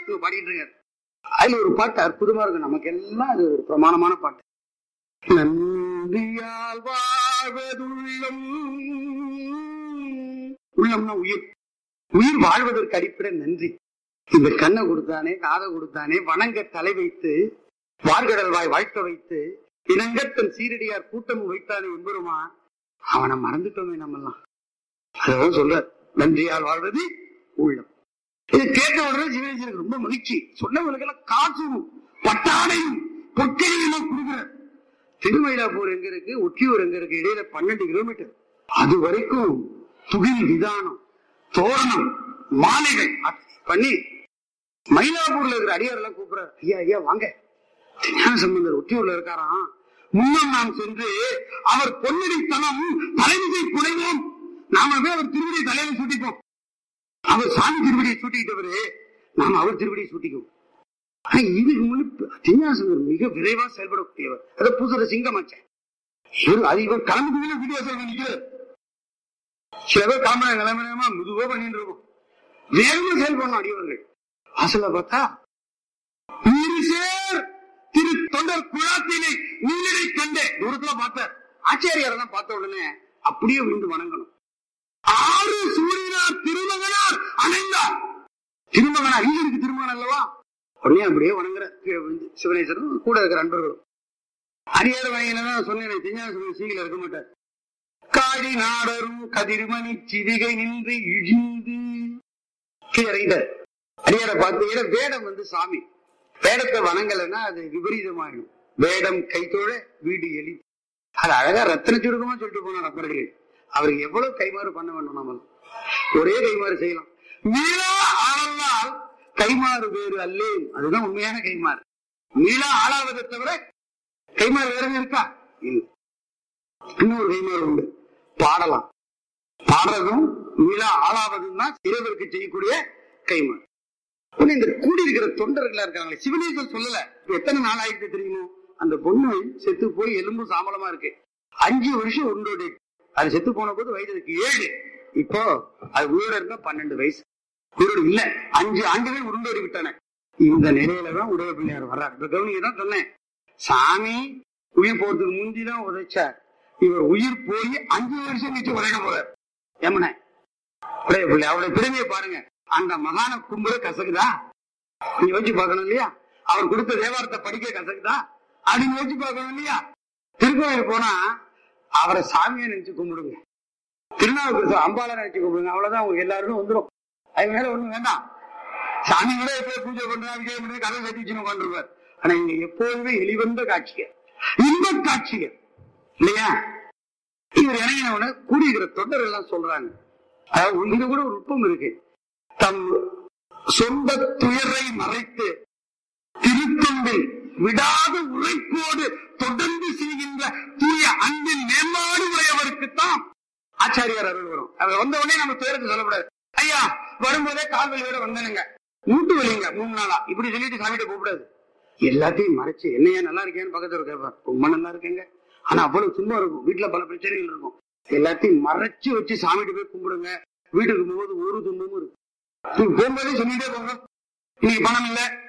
இவர் பாடிட்டு இருக்காரு அதுல ஒரு பாட்டு அற்புதமா இருக்கும் நமக்கு எல்லாம் அது ஒரு பிரமாணமான பாட்டு நன்றியால் வாழ்வதுள்ளம் உள்ளம்னா உயிர் உயிர் வாழ்வதற்கு அடிப்படை நன்றி இந்த கண்ணை கொடுத்தானே காதை கொடுத்தானே வணங்க தலை வைத்து வார்கடல் வாய் வாழ்த்த வைத்து இனங்கத்தன் சீரடியார் கூட்டம் வைத்தானே என்பருமா அவனை மறந்துட்டோமே நம்மெல்லாம் அதான் சொல்ற நன்றியால் வாழ்வது உள்ளம் இது கேட்ட உடனே சிவனேசனுக்கு ரொம்ப மகிழ்ச்சி சொன்னவங்களுக்கு எல்லாம் காசும் பட்டாடையும் பொற்கையும் கொடுக்குற திருமயிலாப்பூர் எங்க இருக்கு ஒட்டியூர் எங்க இருக்கு இடையில பன்னெண்டு கிலோமீட்டர் அது வரைக்கும் துகில் விதானம் தோரணம் மாலைகள் அத்தனை பண்ணி மயிலாப்பூர்ல இருக்கிற அடியார் எல்லாம் கூப்பிடுறாரு ஐயா ஐயா வாங்க ஞான சம்பந்தர் ஒட்டியூர்ல இருக்காராம் முன்னம் நாம் சென்று அவர் பொன்னடித்தனம் தலைவிசை குடைவோம் நாம போய் அவர் திருவடி தலையில சூட்டிப்போம் அவர் சாமி திருவடியை சூட்டிக்கிட்டவரு நாம அவர் திருவடியை சூட்டிக்குவோம் ஆனா இதுக்கு முன்னு திஞ்ஞாசந்தர் மிக விரைவா செயல்படக்கூடியவர் அதை பூசுற சிங்கமாச்சேன் இவர் அது இவர் கிளம்புக்குள்ள வீடியோ சொல்ல நிக்கிறார் சில பேர் கிளம்புற நிலைமையமா மெதுவா பண்ணிட்டு இருக்கும் வேகமா செயல்படணும் அடியவர்கள் வாசல்ல பார்த்தா சேர் திரு தொண்டர் குழாத்தினை நீலரை கண்டே தூரத்துல பார்த்தார் ஆச்சாரியார் தான் பார்த்த உடனே அப்படியே விழுந்து வணங்கணும் ஆறு சூரியனார் திருமகனார் அணைந்தார் திருமகனார் இங்க இருக்கு திருமகன் அல்லவா உடனே அப்படியே வணங்குற கீழே விழுந்து சிவனேஸ்வரன் கூட இருக்கிற அன்பர்களும் அடியார வகையில சொன்னேன் திஞ்ஞான சீகில இருக்க மாட்டார் காடி நாடரும் கதிர்மணி சிவிகை நின்று இழிந்து கீழே இறங்கிட்டார் அடியார பார்த்து ஏன்னா வேடம் வந்து சாமி வேடத்தை வணங்கலைன்னா அது விபரீதமாயிடும் வேடம் கைத்தோட வீடு எலி அது அழகா ரத்தன சுருக்கமா சொல்லிட்டு போனார் அப்பர்கள் அவருக்கு எவ்வளவு கைமாறு பண்ண வேண்டும் நம்ம ஒரே கைமாறு செய்யலாம் மீளா ஆளல்லால் கைமாறு வேறு அல்லேன் அதுதான் உண்மையான கைமாறு மீளா ஆளாவதை தவிர கைமாறு வேற இருக்கா இல்ல இன்னொரு கைமாறு உண்டு பாடலாம் பாடுறதும் மீளா ஆளாவதும் தான் இறைவருக்கு செய்யக்கூடிய கைமாறு உடனே இந்த கூடி இருக்கிற தொண்டர்களா இருக்காங்களே சிவனேஸ்வர் சொல்லல இப்ப எத்தனை நாள் ஆயிடுச்சு தெரியுமோ அந்த பொண்ணு செத்து போய் எலும்பு சாம்பலமா இருக்கு அஞ்சு வருஷம் உண்டோடு அது செத்து போன போது வயது அதுக்கு ஏழு இப்போ அது உயிரோட இருந்தா பன்னெண்டு வயசு உயிரோடு இல்ல அஞ்சு ஆண்டுகள் உருண்டோடி விட்டன இந்த நிலையில தான் உடைய பிள்ளையார் வர்றார் இப்ப கவனிக்க தான் சொன்னேன் சாமி உயிர் போறதுக்கு முந்திதான் உதைச்சார் இவர் உயிர் போய் அஞ்சு வருஷம் கழிச்சு உதைக்க போறார் ஏமன உடைய பிள்ளை அவருடைய பெருமையை பாருங்க அந்த மகான கும்புற கசக்குதா நீ யோசிச்சு பார்க்கணும் இல்லையா அவர் கொடுத்த தேவாரத்தை படிக்க கசக்குதா அப்படின்னு யோசிச்சு பார்க்கணும் இல்லையா திருக்கோயில் போனா அவரை சாமியை நினைச்சு கும்பிடுங்க திருநாவுக்கு அம்பாளை நினைச்சு கும்பிடுங்க அவ்வளவுதான் உங்களுக்கு எல்லாருக்கும் வந்துடும் அது மேல ஒண்ணும் வேண்டாம் சாமி கூட எப்போ பூஜை பண்றா விஜயம் பண்ணி கதை கட்டி வச்சு உட்காந்துருப்பார் ஆனா இங்க எப்போதுமே எளிவந்த காட்சிகள் இன்ப காட்சிகள் இல்லையா இவர் இறங்கினவன கூடியிருக்கிற தொண்டர் எல்லாம் சொல்றாங்க அதாவது இங்க கூட ஒரு நுட்பம் இருக்கு தம் சொந்த துயரை மறைத்து திருத்தொண்டில் விடாத உழைப்போடு தொடர்ந்து செய்கின்ற தூய அன்பின் மேம்பாடு உடையவருக்குத்தான் ஆச்சாரியார் அருள் வரும் அவர் வந்த உடனே நம்ம துயரத்தை சொல்லக்கூடாது ஐயா வரும்போதே கால் வலியோட வந்தனுங்க மூட்டு வலிங்க மூணு நாளா இப்படி சொல்லிட்டு சாமிகிட்ட கூப்பிடாது எல்லாத்தையும் மறைச்சு என்னையா நல்லா இருக்கேன்னு பக்கத்துல கேட்பார் ரொம்ப நல்லா இருக்கேங்க ஆனா அவ்வளவு துன்பம் இருக்கும் வீட்டுல பல பிரச்சனைகள் இருக்கும் எல்லாத்தையும் மறைச்சு வச்சு சாமிகிட்ட போய் கும்பிடுங்க வீட்டுக்கு போகும்போது ஒரு துன்பமும் இருக்கும் நீங்க போகும்போதே சொல்லிட்டே போங்க இன்னைக்கு பணம் இல்ல